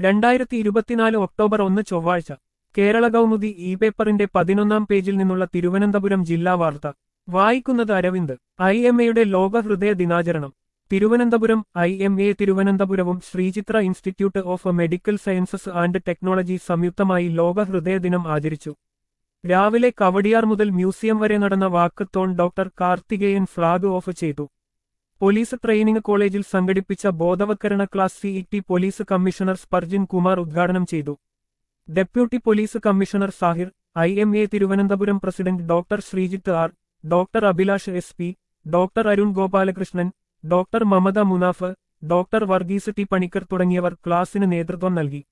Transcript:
രണ്ടായിരത്തി ഇരുപത്തിനാല് ഒക്ടോബർ ഒന്ന് ചൊവ്വാഴ്ച കേരള കൗമുദി ഇ പേപ്പറിന്റെ പതിനൊന്നാം പേജിൽ നിന്നുള്ള തിരുവനന്തപുരം ജില്ലാ വാർത്ത വായിക്കുന്നത് അരവിന്ദ് ഐ എം എയുടെ ലോക ഹൃദയ ദിനാചരണം തിരുവനന്തപുരം ഐ എം എ തിരുവനന്തപുരവും Sreechitra institute of medical sciences and technology സംയുക്തമായി ലോക ഹൃദയ ദിനം ആചരിച്ചു രാവിലെ കവടിയാർ മുതൽ മ്യൂസിയം വരെ നടന്ന walkathon doctor Karthikeyan flag off ചെയ്തു പോലീസ് ട്രെയിനിംഗ് കോളേജിൽ സംഘടിപ്പിച്ച ബോധവത്കരണ class city police commissioner Sparjan Kumar ഉദ്ഘാടനം ചെയ്തു deputy police commissioner Sahir I M A Thiruvananthapuram president doctor Sreejith R doctor Abhilash S P doctor Arun Gopalakrishnan doctor Mamatha Munaf doctor Varghese T Panicker തുടങ്ങിയവർ ക്ലാസിന് നേതൃത്വം നൽകി